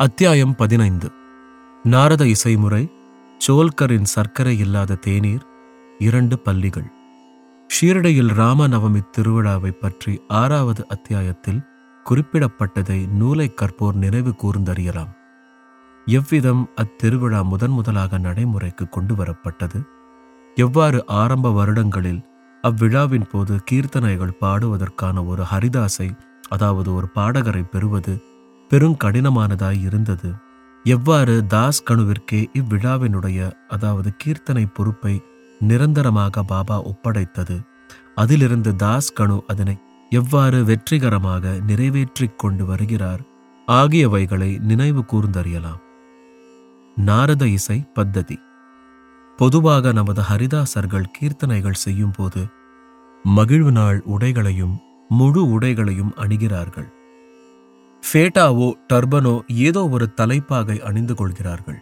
அத்தியாயம் பதினைந்து நாரத இசைமுறை சோல்கரின் சர்க்கரை இல்லாத தேநீர் இரண்டு பள்ளிகள் ஷீரடியில் ராமநவமி திருவிழாவை பற்றி ஆறாவது அத்தியாயத்தில் குறிப்பிடப்பட்டதை நூலை கற்போர் நினைவு கூர்ந்தறியலாம் எவ்விதம் அத்திருவிழா முதன் முதலாக நடைமுறைக்கு கொண்டு வரப்பட்டது எவ்வாறு ஆரம்ப வருடங்களில் அவ்விழாவின் போது கீர்த்தனைகள் பாடுவதற்கான ஒரு ஹரிதாசை அதாவது ஒரு பாடகரை பெறுவது பெருங்கடினமானதாய் இருந்தது எவ்வாறு தாஸ் கணுவிற்கே இவ்விழாவினுடைய அதாவது கீர்த்தனை பொறுப்பை நிரந்தரமாக பாபா ஒப்படைத்தது அதிலிருந்து தாஸ் கணு அதனை எவ்வாறு வெற்றிகரமாக நிறைவேற்றிக் கொண்டு வருகிறார் ஆகியவைகளை நினைவு கூர்ந்தறியலாம் நாரத இசை பத்ததி பொதுவாக நமது ஹரிதாசர்கள் கீர்த்தனைகள் செய்யும்போது மகிழ்வு நாள் உடைகளையும் முழு உடைகளையும் அணிகிறார்கள் ஃபேட்டாவோ டர்பனோ ஏதோ ஒரு தலைப்பாகை அணிந்து கொள்கிறார்கள்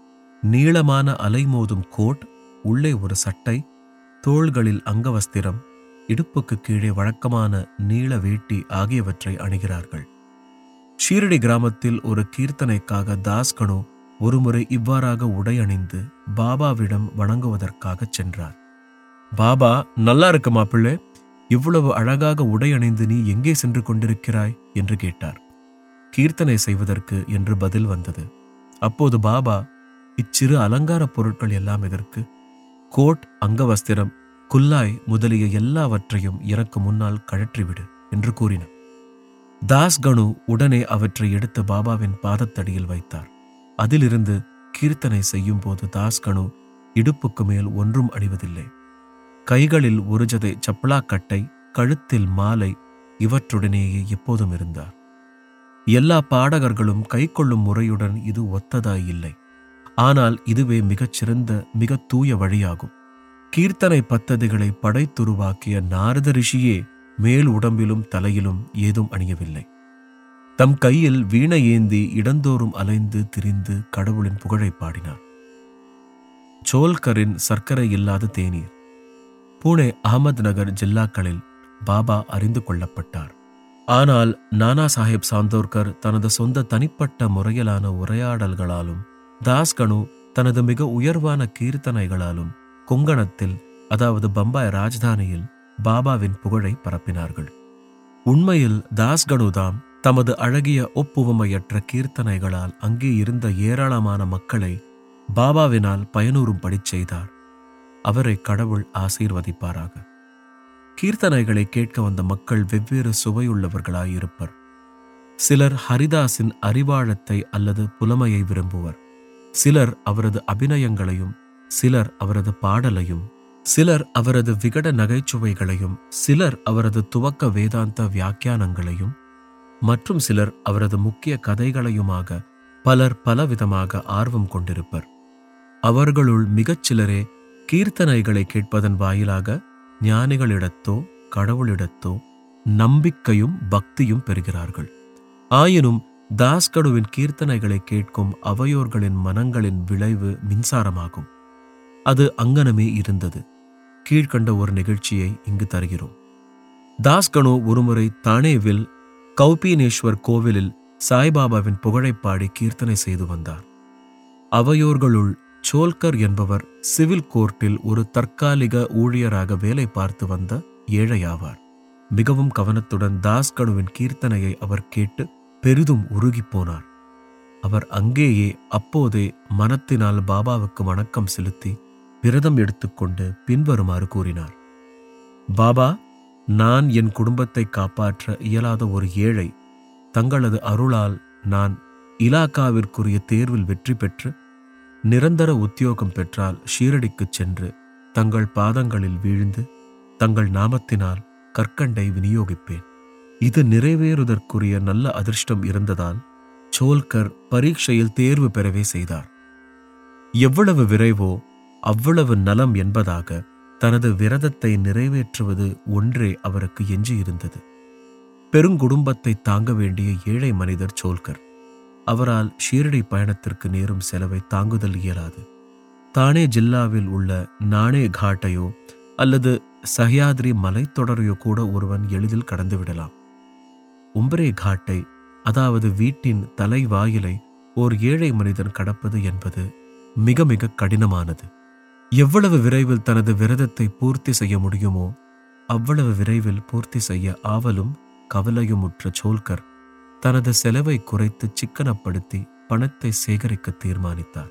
நீளமான அலைமோதும் கோட் உள்ளே ஒரு சட்டை தோள்களில் அங்கவஸ்திரம் இடுப்புக்கு கீழே வழக்கமான நீள வேட்டி ஆகியவற்றை அணிகிறார்கள் ஷீரடி கிராமத்தில் ஒரு கீர்த்தனைக்காக தாஸ்கனு ஒருமுறை இவ்வாறாக உடை அணிந்து பாபாவிடம் வணங்குவதற்காகச் சென்றார் பாபா நல்லா இருக்கு மாப்பிள்ளை இவ்வளவு அழகாக உடை அணிந்து நீ எங்கே சென்று கொண்டிருக்கிறாய் என்று கேட்டார் கீர்த்தனை செய்வதற்கு என்று பதில் வந்தது அப்போது பாபா இச்சிறு அலங்கார பொருட்கள் எல்லாம் எதற்கு கோட் அங்கவஸ்திரம் குல்லாய் முதலிய எல்லாவற்றையும் எனக்கு முன்னால் கழற்றிவிடு என்று கூறினார் தாஸ் கணு உடனே அவற்றை எடுத்து பாபாவின் பாதத்தடியில் வைத்தார் அதிலிருந்து கீர்த்தனை செய்யும் போது தாஸ் கணு இடுப்புக்கு மேல் ஒன்றும் அணிவதில்லை கைகளில் ஒரு ஜதை சப்பலாக்கட்டை கழுத்தில் மாலை இவற்றுடனேயே எப்போதும் இருந்தார் எல்லா பாடகர்களும் கைக்கொள்ளும் முறையுடன் இது ஒத்ததாய் இல்லை ஆனால் இதுவே மிகச் சிறந்த மிக தூய வழியாகும் கீர்த்தனை பத்ததிகளை படைத்துருவாக்கிய நாரத ரிஷியே மேல் உடம்பிலும் தலையிலும் ஏதும் அணியவில்லை தம் கையில் வீணை ஏந்தி இடந்தோறும் அலைந்து திரிந்து கடவுளின் புகழை பாடினார் சோல்கரின் சர்க்கரை இல்லாத தேநீர் பூனே அகமது நகர் ஜில்லாக்களில் பாபா அறிந்து கொள்ளப்பட்டார் ஆனால் நானா சாஹேப் சாந்தோர்கர் தனது சொந்த தனிப்பட்ட முறையிலான உரையாடல்களாலும் தாஸ்கனு தனது மிக உயர்வான கீர்த்தனைகளாலும் கொங்கணத்தில் அதாவது பம்பாய் ராஜதானியில் பாபாவின் புகழை பரப்பினார்கள் உண்மையில் தாஸ்கனுதாம் தமது அழகிய ஒப்புவமையற்ற கீர்த்தனைகளால் அங்கே இருந்த ஏராளமான மக்களை பாபாவினால் பயனூறும்படி செய்தார் அவரை கடவுள் ஆசீர்வதிப்பாராக கீர்த்தனைகளை கேட்க வந்த மக்கள் வெவ்வேறு சுவையுள்ளவர்களாயிருப்பர் சிலர் ஹரிதாஸின் அறிவாழத்தை அல்லது புலமையை விரும்புவர் சிலர் அவரது அபிநயங்களையும் சிலர் அவரது பாடலையும் சிலர் அவரது விகட நகைச்சுவைகளையும் சிலர் அவரது துவக்க வேதாந்த வியாக்கியானங்களையும் மற்றும் சிலர் அவரது முக்கிய கதைகளையுமாக பலர் பலவிதமாக ஆர்வம் கொண்டிருப்பர் அவர்களுள் மிகச் சிலரே கீர்த்தனைகளை கேட்பதன் வாயிலாக ஞானிகளிடத்தோ கடவுளிடத்தோ நம்பிக்கையும் பக்தியும் பெறுகிறார்கள் ஆயினும் தாஸ்கடுவின் கீர்த்தனைகளை கேட்கும் அவையோர்களின் மனங்களின் விளைவு மின்சாரமாகும் அது அங்கனமே இருந்தது கீழ்கண்ட ஒரு நிகழ்ச்சியை இங்கு தருகிறோம் தாஸ்கனு ஒருமுறை தானேவில் கௌபீனேஸ்வர் கோவிலில் சாய்பாபாவின் புகழை பாடி கீர்த்தனை செய்து வந்தார் அவையோர்களுள் சோல்கர் என்பவர் சிவில் கோர்ட்டில் ஒரு தற்காலிக ஊழியராக வேலை பார்த்து வந்த ஏழையாவார் மிகவும் கவனத்துடன் தாஸ்கனுவின் கீர்த்தனையை அவர் கேட்டு பெரிதும் உருகிப் போனார் அவர் அங்கேயே அப்போதே மனத்தினால் பாபாவுக்கு வணக்கம் செலுத்தி விரதம் எடுத்துக்கொண்டு பின்வருமாறு கூறினார் பாபா நான் என் குடும்பத்தை காப்பாற்ற இயலாத ஒரு ஏழை தங்களது அருளால் நான் இலாக்காவிற்குரிய தேர்வில் வெற்றி பெற்று நிரந்தர உத்தியோகம் பெற்றால் ஷீரடிக்குச் சென்று தங்கள் பாதங்களில் வீழ்ந்து தங்கள் நாமத்தினால் கற்கண்டை விநியோகிப்பேன் இது நிறைவேறுவதற்குரிய நல்ல அதிர்ஷ்டம் இருந்ததால் சோல்கர் பரீட்சையில் தேர்வு பெறவே செய்தார் எவ்வளவு விரைவோ அவ்வளவு நலம் என்பதாக தனது விரதத்தை நிறைவேற்றுவது ஒன்றே அவருக்கு எஞ்சியிருந்தது பெருங்குடும்பத்தை தாங்க வேண்டிய ஏழை மனிதர் சோல்கர் அவரால் ஷீரடி பயணத்திற்கு நேரும் செலவை தாங்குதல் இயலாது தானே ஜில்லாவில் உள்ள நானே காட்டையோ அல்லது சஹ்யாத்ரி மலைத்தொடரையோ கூட ஒருவன் எளிதில் கடந்துவிடலாம் உம்பரே காட்டை அதாவது வீட்டின் தலைவாயிலை ஓர் ஏழை மனிதன் கடப்பது என்பது மிக மிக கடினமானது எவ்வளவு விரைவில் தனது விரதத்தை பூர்த்தி செய்ய முடியுமோ அவ்வளவு விரைவில் பூர்த்தி செய்ய ஆவலும் கவலையுமுற்ற சோல்கர் தனது செலவை குறைத்து சிக்கனப்படுத்தி பணத்தை சேகரிக்க தீர்மானித்தார்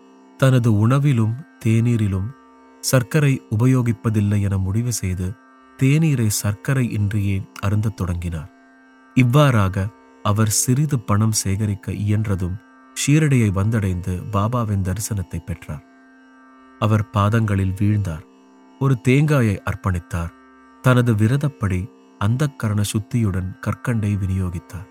தனது உணவிலும் தேநீரிலும் சர்க்கரை உபயோகிப்பதில்லை என முடிவு செய்து தேநீரை சர்க்கரை இன்றியே அருந்தத் தொடங்கினார் இவ்வாறாக அவர் சிறிது பணம் சேகரிக்க இயன்றதும் ஷீரடியை வந்தடைந்து பாபாவின் தரிசனத்தை பெற்றார் அவர் பாதங்களில் வீழ்ந்தார் ஒரு தேங்காயை அர்ப்பணித்தார் தனது விரதப்படி அந்தக்கரண சுத்தியுடன் கற்கண்டை விநியோகித்தார்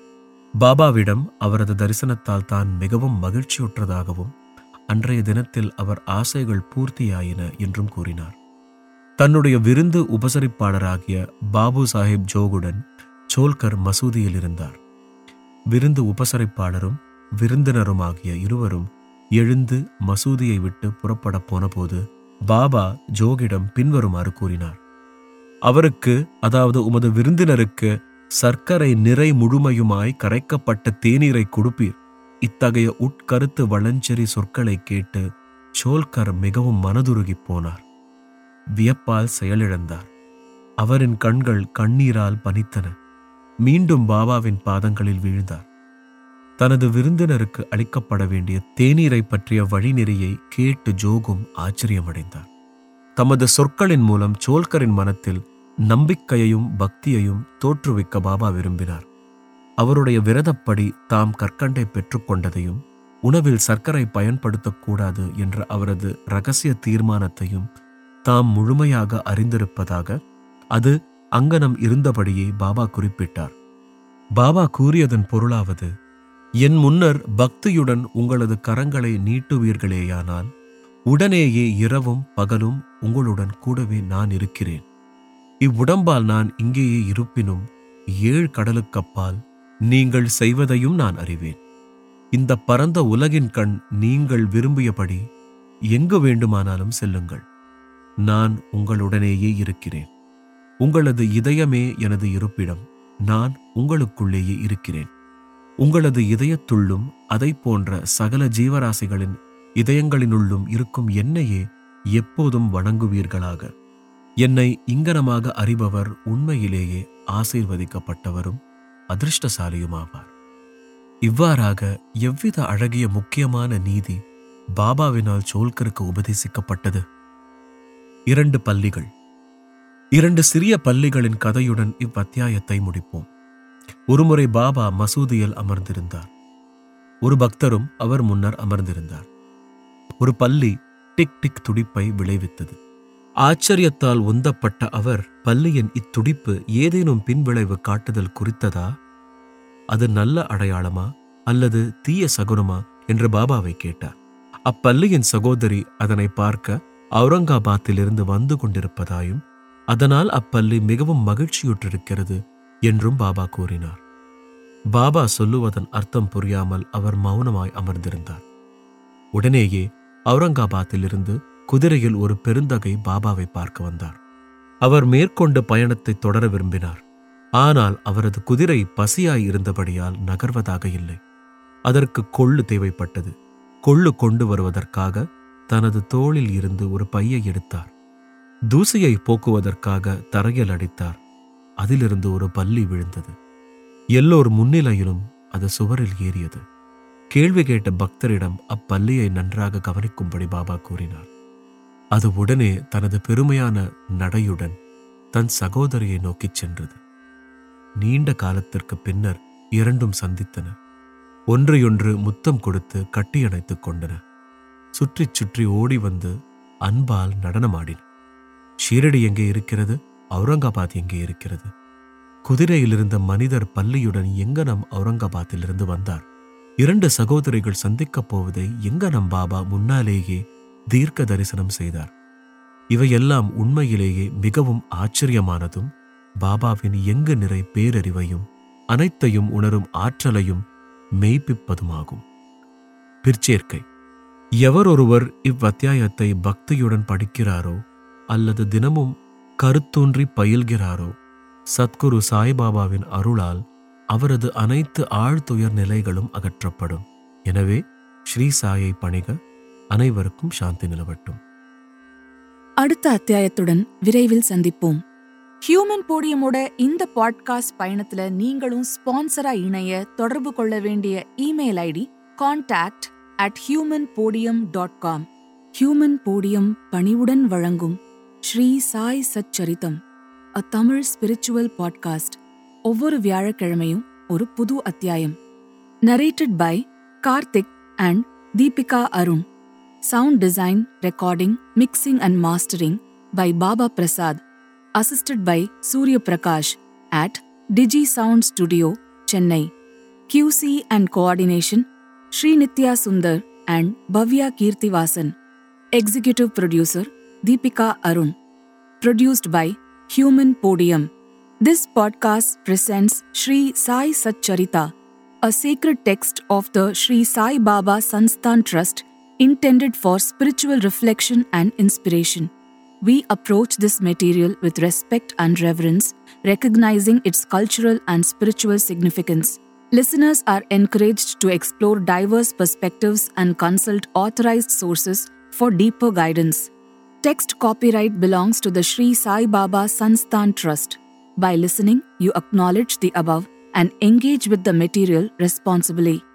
பாபாவிடம் அவரது தரிசனத்தால் தான் மிகவும் மகிழ்ச்சியுற்றதாகவும் அன்றைய தினத்தில் அவர் ஆசைகள் பூர்த்தியாயின என்றும் கூறினார் தன்னுடைய விருந்து உபசரிப்பாளராகிய பாபு சாஹிப் ஜோகுடன் சோல்கர் மசூதியில் இருந்தார் விருந்து உபசரிப்பாளரும் விருந்தினருமாகிய இருவரும் எழுந்து மசூதியை விட்டு புறப்பட போனபோது பாபா ஜோகிடம் பின்வருமாறு கூறினார் அவருக்கு அதாவது உமது விருந்தினருக்கு சர்க்கரை நிறை முழுமையுமாய் கரைக்கப்பட்ட தேநீரை கொடுப்பீர் இத்தகைய உட்கருத்து வளஞ்செறி சொற்களை கேட்டு சோல்கர் மிகவும் மனதுருகிப் போனார் வியப்பால் செயலிழந்தார் அவரின் கண்கள் கண்ணீரால் பனித்தன மீண்டும் பாபாவின் பாதங்களில் வீழ்ந்தார் தனது விருந்தினருக்கு அளிக்கப்பட வேண்டிய தேநீரை பற்றிய வழிநெறியை கேட்டு ஜோகும் ஆச்சரியமடைந்தார் தமது சொற்களின் மூலம் சோல்கரின் மனத்தில் நம்பிக்கையையும் பக்தியையும் தோற்றுவிக்க பாபா விரும்பினார் அவருடைய விரதப்படி தாம் கற்கண்டை பெற்றுக்கொண்டதையும் உணவில் சர்க்கரை பயன்படுத்தக்கூடாது என்ற அவரது ரகசிய தீர்மானத்தையும் தாம் முழுமையாக அறிந்திருப்பதாக அது அங்கனம் இருந்தபடியே பாபா குறிப்பிட்டார் பாபா கூறியதன் பொருளாவது என் முன்னர் பக்தியுடன் உங்களது கரங்களை நீட்டுவீர்களேயானால் உடனேயே இரவும் பகலும் உங்களுடன் கூடவே நான் இருக்கிறேன் இவ்வுடம்பால் நான் இங்கேயே இருப்பினும் ஏழு கடலுக்கப்பால் நீங்கள் செய்வதையும் நான் அறிவேன் இந்த பரந்த உலகின் கண் நீங்கள் விரும்பியபடி எங்கு வேண்டுமானாலும் செல்லுங்கள் நான் உங்களுடனேயே இருக்கிறேன் உங்களது இதயமே எனது இருப்பிடம் நான் உங்களுக்குள்ளேயே இருக்கிறேன் உங்களது இதயத்துள்ளும் அதை போன்ற சகல ஜீவராசிகளின் இதயங்களினுள்ளும் இருக்கும் என்னையே எப்போதும் வணங்குவீர்களாக என்னை இங்கனமாக அறிபவர் உண்மையிலேயே ஆசீர்வதிக்கப்பட்டவரும் அதிர்ஷ்டசாலியுமாவார் இவ்வாறாக எவ்வித அழகிய முக்கியமான நீதி பாபாவினால் சோல்கருக்கு உபதேசிக்கப்பட்டது இரண்டு பள்ளிகள் இரண்டு சிறிய பள்ளிகளின் கதையுடன் இவ்வத்தியாயத்தை முடிப்போம் ஒருமுறை பாபா மசூதியில் அமர்ந்திருந்தார் ஒரு பக்தரும் அவர் முன்னர் அமர்ந்திருந்தார் ஒரு பள்ளி டிக் டிக் துடிப்பை விளைவித்தது ஆச்சரியத்தால் உந்தப்பட்ட அவர் பள்ளியின் இத்துடிப்பு ஏதேனும் பின்விளைவு காட்டுதல் குறித்ததா அது நல்ல அடையாளமா அல்லது தீய சகுனமா என்று பாபாவை கேட்டார் அப்பள்ளியின் சகோதரி அதனை பார்க்க அவுரங்காபாத்திலிருந்து வந்து கொண்டிருப்பதாயும் அதனால் அப்பள்ளி மிகவும் மகிழ்ச்சியுற்றிருக்கிறது என்றும் பாபா கூறினார் பாபா சொல்லுவதன் அர்த்தம் புரியாமல் அவர் மௌனமாய் அமர்ந்திருந்தார் உடனேயே அவுரங்காபாத்திலிருந்து குதிரையில் ஒரு பெருந்தகை பாபாவை பார்க்க வந்தார் அவர் மேற்கொண்ட பயணத்தை தொடர விரும்பினார் ஆனால் அவரது குதிரை பசியாய் இருந்தபடியால் நகர்வதாக இல்லை அதற்கு கொள்ளு தேவைப்பட்டது கொள்ளு கொண்டு வருவதற்காக தனது தோளில் இருந்து ஒரு பையை எடுத்தார் தூசியை போக்குவதற்காக தரையில் அடித்தார் அதிலிருந்து ஒரு பல்லி விழுந்தது எல்லோர் முன்னிலையிலும் அது சுவரில் ஏறியது கேள்வி கேட்ட பக்தரிடம் அப்பல்லியை நன்றாக கவனிக்கும்படி பாபா கூறினார் அது உடனே தனது பெருமையான நடையுடன் தன் சகோதரியை நோக்கிச் சென்றது நீண்ட காலத்திற்கு பின்னர் இரண்டும் சந்தித்தன ஒன்றையொன்று முத்தம் கொடுத்து கட்டியணைத்துக் கொண்டன சுற்றிச் சுற்றி ஓடி வந்து அன்பால் நடனமாடின ஷீரடி எங்கே இருக்கிறது அவுரங்காபாத் எங்கே இருக்கிறது குதிரையில் இருந்த மனிதர் பள்ளியுடன் எங்கனம் அவுரங்காபாத்திலிருந்து வந்தார் இரண்டு சகோதரிகள் சந்திக்கப் போவதை எங்கனம் பாபா முன்னாலேயே தீர்க்க தரிசனம் செய்தார் இவையெல்லாம் உண்மையிலேயே மிகவும் ஆச்சரியமானதும் பாபாவின் எங்கு நிறை பேரறிவையும் அனைத்தையும் உணரும் ஆற்றலையும் மெய்ப்பிப்பதுமாகும் பிற்சேர்க்கை எவரொருவர் இவ்வத்தியாயத்தை பக்தியுடன் படிக்கிறாரோ அல்லது தினமும் கருத்தூன்றி பயில்கிறாரோ சத்குரு சாய்பாபாவின் அருளால் அவரது அனைத்து ஆழ்துயர் நிலைகளும் அகற்றப்படும் எனவே ஸ்ரீ சாயை பணிக அனைவருக்கும் சாந்தி நிலவட்டும் அடுத்த அத்தியாயத்துடன் விரைவில் சந்திப்போம் ஹியூமன் போடியமோட இந்த பாட்காஸ்ட் பயணத்துல நீங்களும் ஸ்பான்சரா இணைய தொடர்பு கொள்ள வேண்டிய email ID contact at human podium dot com human podium பணிவுடன் வழங்கும் Sri Sai Satcharitam a Tamil spiritual podcast ஒவ்வொரு வியாழக்கிழமையும் ஒரு புது அத்தியாயம் narrated by Karthik and Deepika Arun Sound design, recording, mixing and mastering by Baba Prasad, assisted by Surya Prakash at Digi Sound Studio, Chennai. QC and coordination Sri Nitya Sundar and Bhavya Kirtivasan. Executive producer Deepika Arun. Produced by Human Podium. This podcast presents Sri Sai Satcharita, a sacred text of the Sri Sai Baba Sansthan Trust intended for spiritual reflection and inspiration. We approach this material with respect and reverence, recognizing its cultural and spiritual significance. Listeners are encouraged to explore diverse perspectives and consult authorized sources for deeper guidance. Text copyright belongs to the Sri Sai Baba Sansthan Trust. By listening, you acknowledge the above and engage with the material responsibly.